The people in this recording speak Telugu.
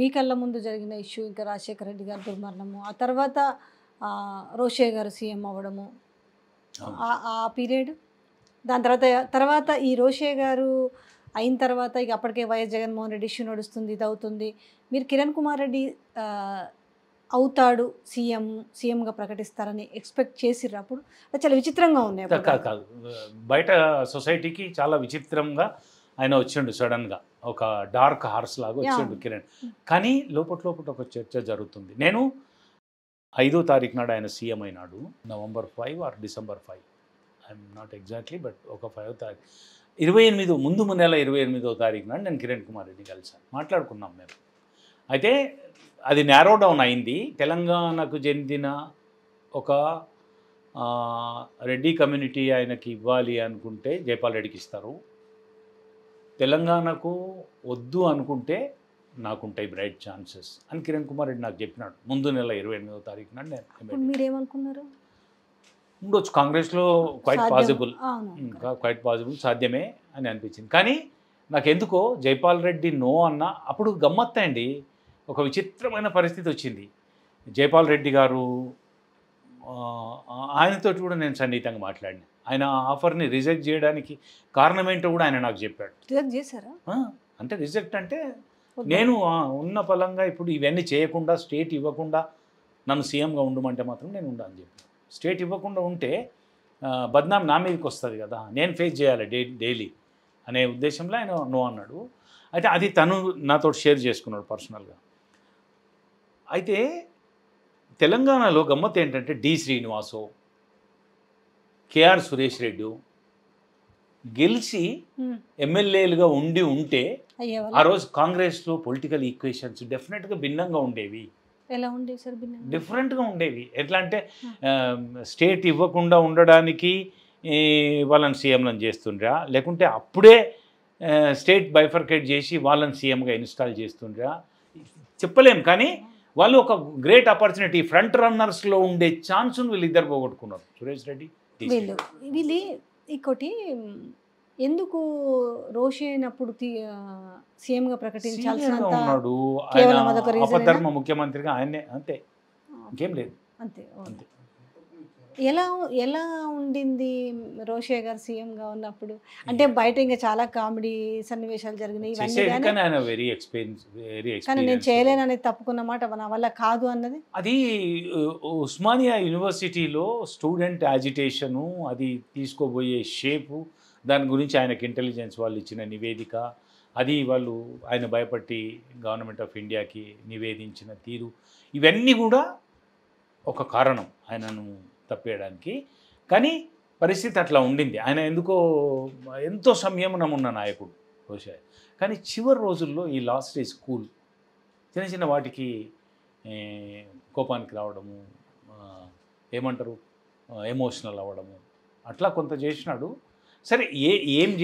మీ కళ్ళ ముందు జరిగిన ఇష్యూ ఇంకా రాజశేఖర రెడ్డి గారి దుర్మరణము ఆ తర్వాత ఆ, రోషే గారు సీఎం అవ్వడము అవును. ఆ- ఆ పీరియడ్ దాని తర్వాత తర్వాత ఈ రోషే గారు అయిన తర్వాత ఇక అప్పటికే వైఎస్ జగన్మోహన్ రెడ్డి ఇష్యూ నడుస్తుంది ఇది అవుతుంది మీరు కిరణ్ కుమార్ రెడ్డి ఆ, అవుతాడు సీఎం సీఎంగా ప్రకటిస్తారని ఎక్స్పెక్ట్ చేసిర్రు అప్పుడు అది చాలా విచిత్రంగా ఉన్నాయి అప్పుడు. కాదు కాదు బయట సొసైటీకి చాలా విచిత్రంగా ఆయన వచ్చిండు సడన్గా ఒక డార్క్ హార్స్ లాగా వచ్చిండు Yeah. కిరణ్ కానీ లోపల లోపల ఒక చర్చ జరుగుతుంది నేను ఐదో తారీఖు నాడు ఆయన సీఎం అయినాడు November five or December five I'm not exactly but ఒక ఫైవ్ తారీఖు ఇరవై ఎనిమిదో ముందు నెల ఇరవై ఎనిమిదో తారీఖు నాడు నేను కిరణ్ కుమార్ రెడ్డి కలిసాను మాట్లాడుకున్నాం మేము అయితే అది నేరో డౌన్ అయింది తెలంగాణకు చెందిన ఒక ఆ, రెడ్డి కమ్యూనిటీ ఆయనకి ఇవ్వాలి అనుకుంటే జైపాల్ రెడ్డికి ఇస్తారు తెలంగాణకు వద్దు అనుకుంటే నాకుంటాయి బ్రైట్ ఛాన్సెస్ అని కిరణ్ కుమార్ రెడ్డి నాకు చెప్పినాడు ముందు నెల ఇరవై ఎనిమిదవ తారీఖు నాడు నేను ఇప్పుడు మీరేమనుకున్నారు ఉండొచ్చు కాంగ్రెస్లో క్వైట్ సాధ్యం. పాసిబుల్ అవును ఇంకా క్వైట్ పాసిబుల్ సాధ్యమే అని అనిపించింది కానీ నాకు ఎందుకో జైపాల్ రెడ్డి నో అన్న అప్పుడు గమ్మత్తే అండి ఒక విచిత్రమైన పరిస్థితి వచ్చింది జైపాల్ రెడ్డి గారు ఆ, ఆయనతో కూడా నేను సన్నిహితంగా మాట్లాడినా ఆయన ఆఫర్ని రిజెక్ట్ చేయడానికి కారణం ఏంటో కూడా ఆయన నాకు చెప్పాడు రిజెక్ట్ చేశారా ఆ, అంటే రిజెక్ట్ అంటే వద్దా? నేను ఆ, ఉన్న ఫలంగా ఇప్పుడు ఇవన్నీ చేయకుండా స్టేట్ ఇవ్వకుండా నన్ను సీఎంగా ఉండమంటే మాత్రం నేను ఉండని చెప్పి స్టేట్ ఇవ్వకుండా ఉంటే ఆ, బద్నాం నా మీదకి వస్తుంది కదా నేను ఫేస్ చేయాలి డే డైలీ అనే ఉద్దేశంలో ఆయన నో అన్నాడు అయితే అది తను నాతో షేర్ చేసుకున్నాడు పర్సనల్గా అయితే తెలంగాణలో గమ్మత్ ఏంటంటే డి శ్రీనివాసు కేఆర్ సురేష్ రెడ్డి గెలిచి ఉమ్. ఎమ్మెల్యేలుగా ఉండి ఉంటే అయ్యేవాళ్ళ ఆ రోజు కాంగ్రెస్లో పొలిటికల్ ఈక్వేషన్స్ డెఫినెట్గా భిన్నంగా ఉండేవి ఎలా ఉండేవి సార్ భిన్నంగా డిఫరెంట్గా ఉండేవి ఎట్లా అంటే స్టేట్ ఇవ్వకుండా ఉండడానికి ఈ, వాళ్ళని సీఎంలను చేస్తుండ్రా లేకుంటే అప్పుడే స్టేట్ బైఫర్కేట్ చేసి వాళ్ళని సీఎంగా ఇన్స్టాల్ చేస్తుండ్రా చెప్పలేం కానీ వాళ్ళు ఒక గ్రేట్ ఆపర్చునిటీ ఫ్రంట్ రన్నర్స్లో ఉండే ఛాన్స్ను వీళ్ళిద్దరు పోగొట్టుకున్నారు సురేష్ రెడ్డి డి. వీళ్ళు వీళ్ళు ఇంకోటి ఎందుకు రోషి అయినప్పుడు సీఎంగా Senior ప్రకటించాల్సినంత గా ఉన్నాడు కేవలం ఆయన అదొక reason అపధర్మ ముఖ్యమంత్రిగా ఆయనే అంతే ఇంకేం లేదు అంతే ఓ. అంతే ఎలా ఎలా ఉండింది రోషే గారు సీఎంగా ఉన్నప్పుడు అంటే బయట ఇంకా చాలా కామెడీ సన్నివేశాలు జరిగినాయి ఇవన్నీ చేసేది కానీ కానీ ఆయన వెరీ ఎక్స్పీరియన్స్ వెరీ కానీ నేను ఎక్స్పీరియన్స్ చేయలేనని తప్పుకున్న మాట నా వల్ల కాదు అన్నది అది ఉ- ఉస్మానియా యూనివర్సిటీలో స్టూడెంట్ యాజిటేషను అది తీసుకోబోయే షేపు దాని గురించి ఆయనకి ఇంటెలిజెన్స్ వాళ్ళు ఇచ్చిన నివేదిక అది వాళ్ళు ఆయన భయపట్టి గవర్నమెంట్ ఆఫ్ ఇండియాకి నివేదించిన తీరు ఇవన్నీ కూడా ఒక కారణం ఆయనను తప్పేయడానికి కానీ పరిస్థితి అట్లా ఉండింది ఆయన ఎందుకో ఎంతో సంయమనం ఉన్న నాయకుడు బహుశా కానీ చివరి రోజుల్లో ఈ లాస్ట్ ఈజ్ కూల్ చిన్న చిన్న వాటికి ఏ, కోపానికి రావడము ఆ, ఏమంటారు ఎమోషనల్ అవ్వడము అట్లా కొంత చేసినాడు సరే ఏ ఏం